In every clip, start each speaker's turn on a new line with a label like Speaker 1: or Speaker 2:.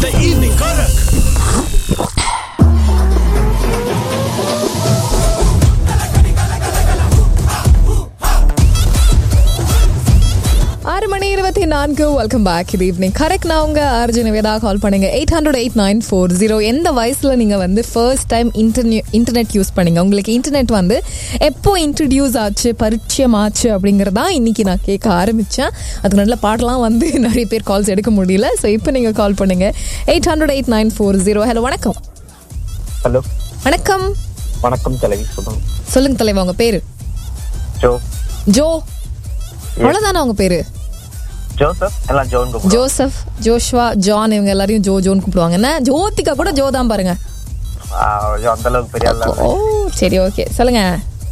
Speaker 1: The evening Karak.
Speaker 2: ஆறு மணி இருபத்தி நான்கு வெல்கம் பேக் இது ஈவினிங் கரெக்ட் நான் உங்க அர்ஜுன் வேதா கால் பண்ணுங்க eight hundred eight nine four zero எந்த வயசுல நீங்க வந்து first time internet internet use பண்ணீங்க உங்களுக்கு இன்டர்நெட் வந்து எப்போ இன்ட்ரடியூஸ் ஆச்சு பரிச்சயம் ஆச்சு அப்படிங்கறதா இன்னைக்கு நான் கேட்க ஆரம்பிச்சேன் அதுக்கு நல்ல பாட்டெல்லாம் வந்து நிறைய பேர் கால்ஸ் எடுக்க முடியல ஸோ இப்போ நீங்க கால் பண்ணுங்க eight hundred eight nine four zero hello வணக்கம்
Speaker 3: ஹலோ
Speaker 2: வணக்கம்
Speaker 3: வணக்கம் தலைவி சொல்லுங்க
Speaker 2: சொல்லுங்க தலைவா உங்க பேரு
Speaker 3: ஜோ
Speaker 2: ஜோ அவ்வளவுதானே உங்க பேரு
Speaker 3: ஜோசப் எல்லாம் ஜோன் கூப்பிடுவோம்
Speaker 2: ஜோசப் ஜோஷ்வா ஜான் இவங்க எல்லாரையும் ஜோ ஜோன் கூப்பிடுவாங்க என்ன ஜோதிகா கூட ஜோ தான் பாருங்க
Speaker 3: ஆ, ஐயோ, அந்த அளவுக்கு பெரிய ஆள்
Speaker 2: ஓ சரி ஓகே சொல்லுங்க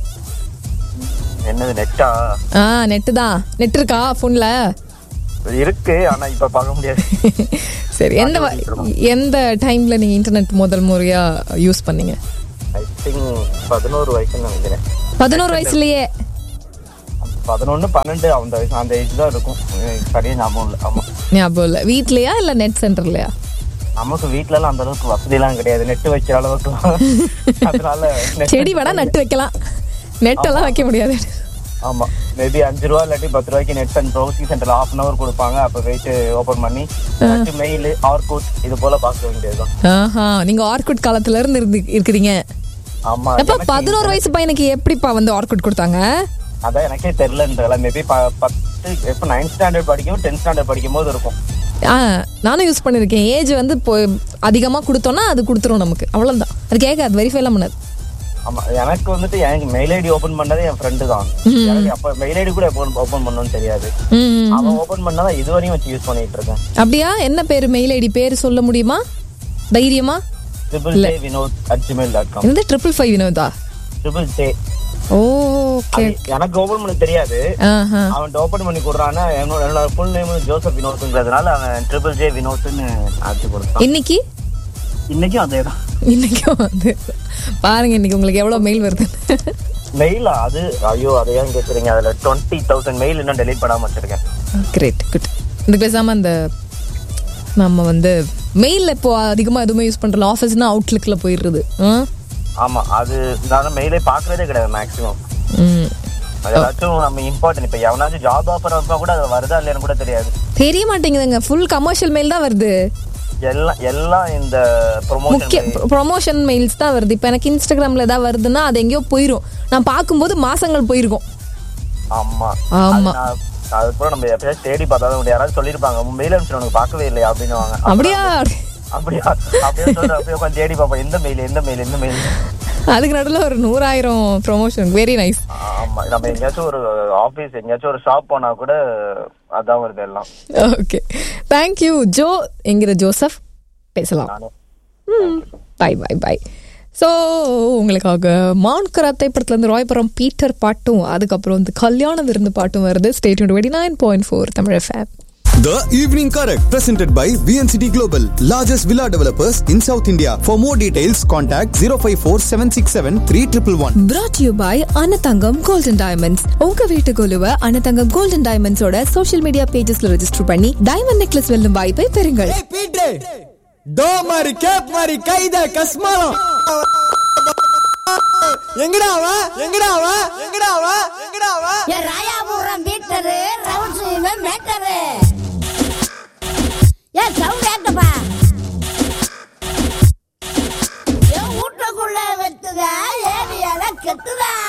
Speaker 3: என்னது நெட்டா
Speaker 2: ஆ நெட்டு தான் நெட் இருக்கா ஃபோன்ல
Speaker 3: இருக்கு ஆனா இப்ப பார்க்க முடியாது
Speaker 2: சரி எந்த வ- எந்த டைம்ல நீங்க இன்டர்நெட் முதல் முறையா யூஸ் பண்ணீங்க
Speaker 3: ஐ திங்க் பதினோரு வயசுன்னு நினைக்கிறேன்
Speaker 2: பதினோரு வயசுலயே
Speaker 3: பதினொன்னு பன்னெண்டு அந்த வயசு அந்த ஏஜ் தான் இருக்கும் எனக்கு சரியா ஞாபகம் இல்லை ஆமா
Speaker 2: ஞாபகம் இல்ல வீட்லயா இல்ல நெட் சென்டர்லயா
Speaker 3: நமக்கு வீட்ல எல்லாம் அந்த அளவுக்கு வசதி எல்லாம் கிடையாது நெட் வைக்கிற அளவுக்கு அதனால net-
Speaker 2: செடி வேணா நட்டு வைக்கலாம் நெட் எல்லாம் வைக்க முடியாது
Speaker 3: ஆமா மேபி அஞ்சு ரூபா இல்லாட்டி பத்து ரூபாய்க்கு நெட் அண்ட் ப்ரௌசிங் சென்டர்ல ஹாஃப் அன் அவர் கொடுப்பாங்க அப்ப வெயிட் ஓபன் பண்ணி மெயில் ஆர்கூட் இது போல பார்க்க வேண்டியதுதான்
Speaker 2: ஆஹா நீங்க ஆர்குட் காலத்துல இருந்து இருந்து இருக்கிறீங்க
Speaker 3: ஆமா
Speaker 2: அப்ப
Speaker 3: எனக்கு
Speaker 2: பதினோரு வயசு பையனுக்கு எப்படிப்பா வந்து ஆர்குட் கொடுத்தாங்க
Speaker 3: அதான் எனக்கே தெரியலன்றல மேபி பத்து எப்ப நைன்த் ஸ்டாண்டர்ட் படிக்கும் டென்த் ஸ்டாண்டர்ட் படிக்கும் போது இருக்கும்
Speaker 2: ஆ நானும் யூஸ் பண்ணியிருக்கேன் ஏஜ் வந்து இப்போ அதிகமாக கொடுத்தோன்னா அது கொடுத்துரும் நமக்கு அவ்வளோதான் அது கேட்காது வெரிஃபை எல்லாம் பண்ணாது
Speaker 3: ஆமா எனக்கு வந்துட்டு எனக்கு மெயில் ஐடி ஓபன் பண்ணதே என் ஃப்ரெண்டு தான் எனக்கு அப்ப மெயில் ஐடி கூட ஓபன் ஓபன் பண்ணணும்னு தெரியாது
Speaker 2: ம்
Speaker 3: அவன் ஓபன் பண்ணதான் இதுவரையும் வச்சு யூஸ் பண்ணிட்டு இருக்கேன்
Speaker 2: அப்படியா என்ன பேர் மெயில் ஐடி பேர் சொல்ல முடியுமா தைரியமா
Speaker 3: triple J Vinod at Gmail dot com
Speaker 2: என்னது ட்ரிபிள் ஃபைவ் வினோதா
Speaker 3: ட்ரிபிள் ஜே
Speaker 2: ஓகே
Speaker 3: எனக்கு ஓபன் பண்ண தெரியாது
Speaker 2: ஆஹா
Speaker 3: அவன் ஓபன் பண்ணி கொடுறான்னா என்னோட என்னோட ஃபுல் நேம் ஜோசப் வினோத்ங்கிறதுனால அவன் ட்ரிபிள் ஜே வினோத்னு அடிச்சு கொடுத்தான்
Speaker 2: இன்னைக்கு
Speaker 3: இன்னைக்கும் அதே தான்
Speaker 2: இன்னைக்கும் வந்து பாருங்க இன்னைக்கு உங்களுக்கு எவ்வளோ மெயில் வருது
Speaker 3: மெயிலா அது ஐயோ அதை ஏன் கேக்குறீங்க அதுல டுவெண்ட்டி தௌசண்ட் மெயில் இன்னும் டெலீட் பண்ணாம வச்சிருக்கேன்
Speaker 2: கிரேட் குட் இந்த பேசாம அந்த நம்ம வந்து மெயில் இப்போ அதிகமாக எதுவுமே யூஸ் பண்ணுறல ஆஃபீஸ்னா அவுட்லுக்ல போயிடுறது ஆ?
Speaker 3: ஆமா அது நான் மெயிலே பாக்குறதே கிடையாது மேக்ஸிமம்
Speaker 2: ம்
Speaker 3: அது ஏதாச்சும் நம்ம இம்பார்ட்டன்ட் இப்ப எவனாச்சும் ஜாப் ஆஃபர் வந்தா கூட அது வருதா இல்லையான்னு கூட தெரியாது
Speaker 2: தெரிய மாட்டேங்குதுங்க ஃபுல் கமர்ஷியல் மெயில் தான் வருது
Speaker 3: எல்லாம் எல்லாம் இந்த
Speaker 2: முக்கிய
Speaker 3: ப்ரொமோஷன்
Speaker 2: ப்ரொமோஷன் மெயில்ஸ் தான் வருது இப்போ எனக்கு இன்ஸ்டாகிராம்ல ஏதாவது வருதுன்னா அது எங்கேயோ போயிடும் நான் பார்க்கும்போது மாசங்கள் போயிருக்கும்
Speaker 3: ஆமா
Speaker 2: ஆமா.
Speaker 3: அது நான்- அதுக்கப்புறம் நம்ம எப்பயாச்சும் தேடி பார்த்தா தான் யாராவது சொல்லிருப்பாங்க மெயில் அனுப்பிச்சு உனக்கு பார்க்கவே இல்லையா அப்படின்னுவாங்க
Speaker 2: அப்படியா
Speaker 3: அப்படியா அப்படியே சொல்ற அப்படியே உட்காந்து தேடி பார்ப்போம் எந்த மெயில் எந்த மெயில் எந்த மெயில்
Speaker 2: அதுக்கு நடுவில் ஒரு நூறாயிரம் ப்ரொமோஷன் வெரி நைஸ்
Speaker 3: ஆமா நம்ம எங்கேயாச்சும் ஒரு ஆபீஸ் எங்கேயாச்சும் ஒரு ஷாப் போனா கூட அதான் வருது எல்லாம்
Speaker 2: ஓகே தேங்க்யூ ஜோ என்கிற ஜோசப் பேசலாம்
Speaker 3: நானே
Speaker 2: பை பை பை ஸோ உங்களுக்காக மவுண்ட் கராத்தே படத்துலேருந்து ராயபுரம் பீட்டர் பாட்டும் அதுக்கப்புறம் வந்து கல்யாண விருந்து பாட்டும் வருது state twenty nine point four Tamil fab
Speaker 4: The Evening Correct, presented by VNCT Global, largest villa developers in South India. For more details, contact 054 767 3111.
Speaker 5: brought to you by Anathangam golden diamonds உங்க வீட்டு குழுவ அனதங்கம் கோல்டன் டைமண்ட்ஸோட சோஷியல் மீடியா பேஜஸ்ல register பண்ணி diamond necklace வெல்லும் வாய்ப்பை பெறுங்கள்
Speaker 6: beat to மாதிரி கேப் மாதிரி கைத கஸ்மாலம் எங்கடா அவ எங்கடா அவ எங்கடா அவ எங்கடா அவ
Speaker 7: ஏ ராயாபுரம் மீட்டரு ரவுண்ட் மேட்டரு ஏ சவுண்ட் ஏட்டப்பா என் வீட்டுக்குள்ள வெத்துதா ஏரியால கெத்துதா